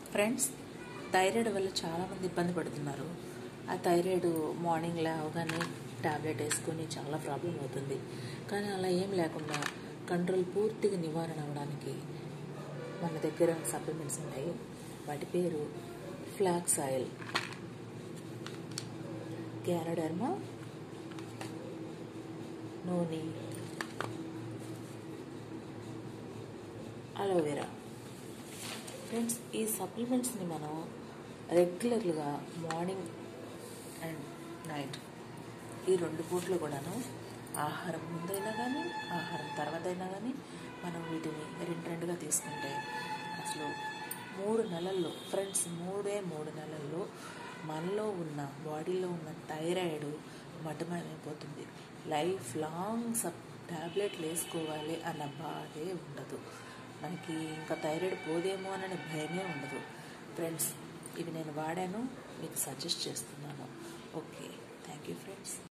friends thyroid వల్ల చాలామంది ఇబ్బంది పడుతున్నారు ఆ థైరాయిడ్ మార్నింగ్ లేవగానే టాబ్లెట్ వేసుకొని చాలా ప్రాబ్లం అవుతుంది కానీ అలా ఏం లేకుండా కంట్రోల్ పూర్తిగా నివారణ అవ్వడానికి మన దగ్గర సప్లిమెంట్స్ ఉన్నాయి వాటి పేరు ఫ్లాక్స్ ఆయిల్ గ్యారడర్మా నూనె అలోవెరా ఫ్రెండ్స్ ఈ సప్లిమెంట్స్ని మనం రెగ్యులర్గా మార్నింగ్ అండ్ నైట్ ఈ రెండు పూట్లు కూడాను ఆహారం ముందైనా కానీ ఆహారం తర్వాత అయినా కానీ మనం వీటిని రెండు రెండుగా తీసుకుంటే అసలు మూడు నెలల్లో ఫ్రెండ్స్ మూడే మూడు నెలల్లో మనలో ఉన్న బాడీలో ఉన్న థైరాయిడ్ మటమయమైపోతుంది లైఫ్ లాంగ్ సబ్ ట్యాబ్లెట్లు వేసుకోవాలి అన్న బాధే ఉండదు మనకి ఇంకా థైరాయిడ్ పోదేమో అనే భయమే ఉండదు ఫ్రెండ్స్ ఇవి నేను వాడాను మీకు సజెస్ట్ చేస్తున్నాను ఓకే థ్యాంక్ యూ ఫ్రెండ్స్